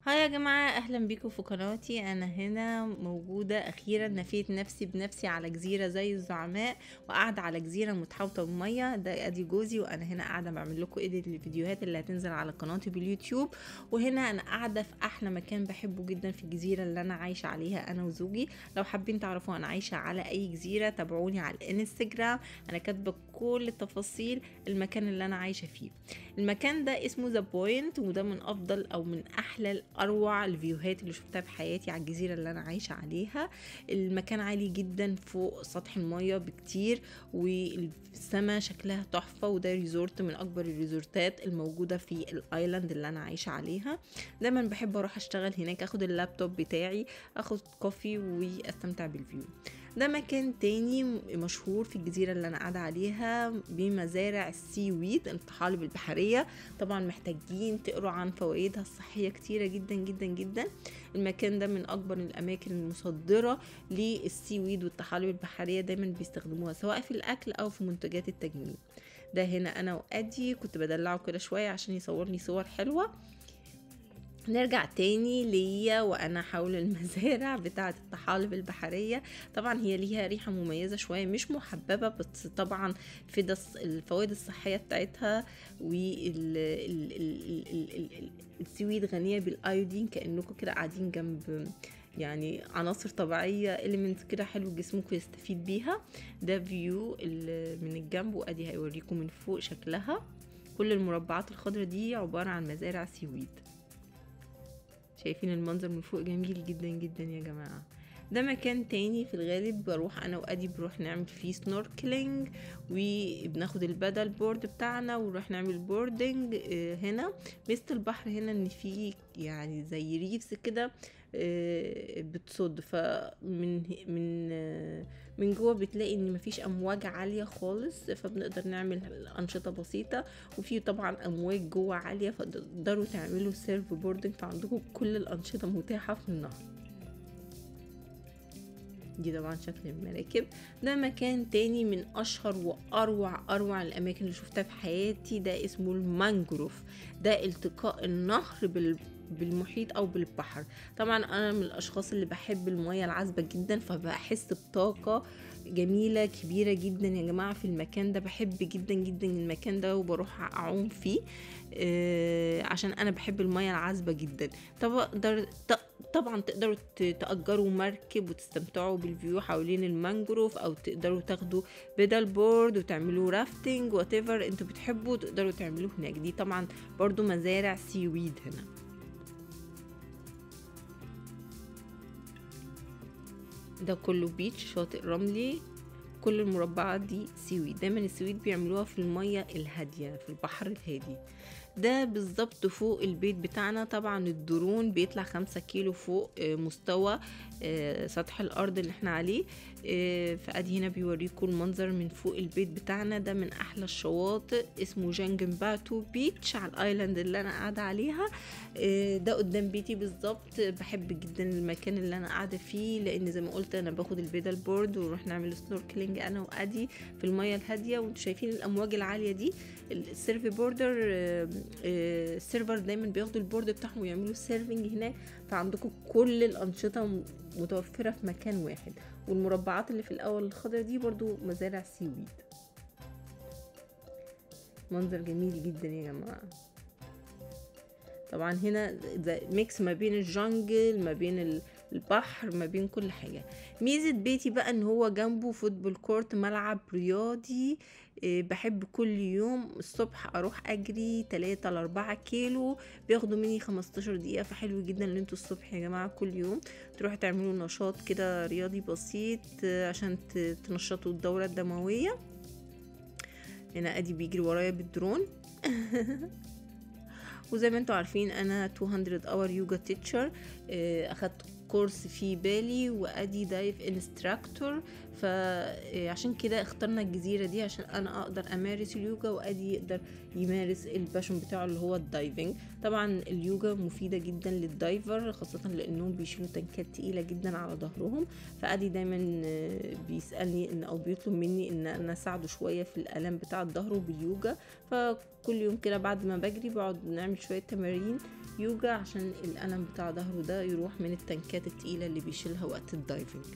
هاي يا جماعة أهلا بيكم في قناتي أنا هنا موجودة أخيرا نفيت نفسي بنفسي على جزيرة زي الزعماء وقاعدة على جزيرة متحوطة بمية ده أدي جوزي وأنا هنا قاعدة بعمل لكم إيديت للفيديوهات اللي هتنزل على قناتي باليوتيوب وهنا أنا قاعدة في أحلى مكان بحبه جدا في الجزيرة اللي أنا عايشة عليها أنا وزوجي لو حابين تعرفوا أنا عايشة على أي جزيرة تابعوني على الانستجرام أنا كاتبة كل تفاصيل المكان اللي أنا عايشة فيه المكان ده اسمه ذا بوينت وده من أفضل أو من أحلى اروع الفيوهات اللي شفتها في حياتي على الجزيره اللي انا عايشه عليها المكان عالي جدا فوق سطح الميه بكتير والسما شكلها تحفه وده ريزورت من اكبر الريزورتات الموجوده في الايلاند اللي انا عايشه عليها دايما بحب اروح اشتغل هناك اخد اللابتوب بتاعي اخد كوفي واستمتع بالفيو ده مكان تاني مشهور في الجزيرة اللي أنا قاعدة عليها بمزارع السي ويد الطحالب البحرية طبعا محتاجين تقروا عن فوائدها الصحية كتيرة جدا جدا جدا المكان ده من أكبر الأماكن المصدرة للسي ويد والطحالب البحرية دايما بيستخدموها سواء في الأكل أو في منتجات التجميل ده هنا أنا وأدي كنت بدلعه كده شوية عشان يصورني صور حلوة نرجع تاني ليا وانا حول المزارع بتاعه الطحالب البحريه طبعا هي ليها ريحه مميزه شويه مش محببه بس طبعا في الفوائد الصحيه بتاعتها والسويد غنيه بالايودين كانكم كده قاعدين جنب يعني عناصر طبيعيه اليمنت كده حلو جسمكم يستفيد بيها ده فيو من الجنب وادي هيوريكم من فوق شكلها كل المربعات الخضراء دي عباره عن مزارع سيويد شايفين المنظر من فوق جميل جدا جدا يا جماعة ده مكان تاني في الغالب بروح انا وادي بروح نعمل فيه سنوركلينج وبناخد البدل بورد بتاعنا ونروح نعمل بوردنج هنا ميزة البحر هنا ان فيه يعني زي ريفز كده بتصد فمن من من جوه بتلاقي ان مفيش امواج عاليه خالص فبنقدر نعمل انشطه بسيطه وفي طبعا امواج جوه عاليه فتقدروا تعملوا سيرف بوردنج فعندكم كل الانشطه متاحه في النهر دي طبعا شكل المراكب ده مكان تاني من اشهر واروع اروع الاماكن اللي شفتها في حياتي ده اسمه المانجروف ده التقاء النهر بال بالمحيط او بالبحر طبعا انا من الاشخاص اللي بحب المياه العذبه جدا فبحس بطاقه جميله كبيره جدا يا جماعه في المكان ده بحب جدا جدا المكان ده وبروح اعوم فيه آه عشان انا بحب المياه العذبه جدا طبعا طبعا تقدروا تأجروا مركب وتستمتعوا بالفيو حوالين المانجروف او تقدروا تاخدوا بيدال بورد وتعملوا رافتنج وات ايفر انتوا بتحبوا تقدروا تعملوه هناك دي طبعا برضو مزارع سيويد هنا ده كله بيتش شاطئ رملي كل المربعات دي سويد دايما السويد بيعملوها في المية الهادية في البحر الهادي ده بالظبط فوق البيت بتاعنا طبعا الدرون بيطلع خمسة كيلو فوق مستوى سطح الارض اللي احنا عليه فادي هنا بيوريكم المنظر من فوق البيت بتاعنا ده من احلى الشواطئ اسمه جانجنباتو بيتش على الايلاند اللي انا قاعده عليها ده قدام بيتي بالظبط بحب جدا المكان اللي انا قاعده فيه لان زي ما قلت انا باخد البيدال بورد ونروح نعمل سنوركلينج انا وادي في الميه الهاديه وانتم شايفين الامواج العاليه دي السيرف بوردر السيرفر دايما بياخدوا البورد بتاعهم ويعملوا سيرفنج هناك فعندكم كل الانشطه متوفره في مكان واحد والمربعات اللي في الاول الخضرا دي برضو مزارع سيويد منظر جميل جدا يا جماعه طبعا هنا ميكس ما بين الجنجل ما بين البحر ما بين كل حاجه ميزه بيتي بقى ان هو جنبه فوتبول كورت ملعب رياضي بحب كل يوم الصبح اروح اجري 3 ل 4 كيلو بياخدوا مني 15 دقيقه فحلو جدا ان انتوا الصبح يا جماعه كل يوم تروحوا تعملوا نشاط كده رياضي بسيط عشان تنشطوا الدوره الدمويه هنا ادي بيجري ورايا بالدرون وزي ما انتوا عارفين انا 200 اور يوجا تيتشر اخدت كورس في بالي وادي دايف انستراكتور فعشان كده اخترنا الجزيرة دي عشان انا اقدر امارس اليوجا وادي يقدر يمارس الباشون بتاعه اللي هو الدايفنج طبعا اليوجا مفيدة جدا للدايفر خاصة لانهم بيشيلوا تنكات تقيلة جدا على ظهرهم فادي دايما بيسألني ان او بيطلب مني ان انا اساعده شوية في الالام بتاع ظهره باليوجا فكل يوم كده بعد ما بجري بقعد نعمل شوية تمارين يوجا عشان القلم بتاع ظهره ده يروح من التنكات التقيلة اللي بيشيلها وقت الدايفنج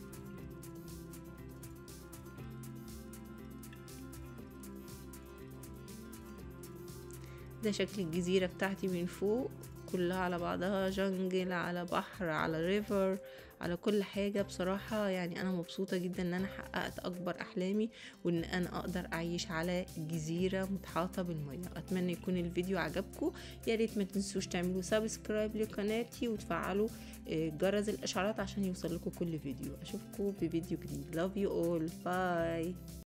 ده شكل الجزيرة بتاعتي من فوق كلها على بعضها جنجل على بحر على ريفر على كل حاجة بصراحة يعني أنا مبسوطة جدا إن أنا حققت أكبر أحلامي وإن أنا أقدر أعيش على جزيرة متحاطة بالمية أتمنى يكون الفيديو عجبكم يا ريت ما تنسوش تعملوا سبسكرايب لقناتي وتفعلوا جرس الإشعارات عشان يوصل لكم كل فيديو أشوفكم بفيديو جديد love you all باي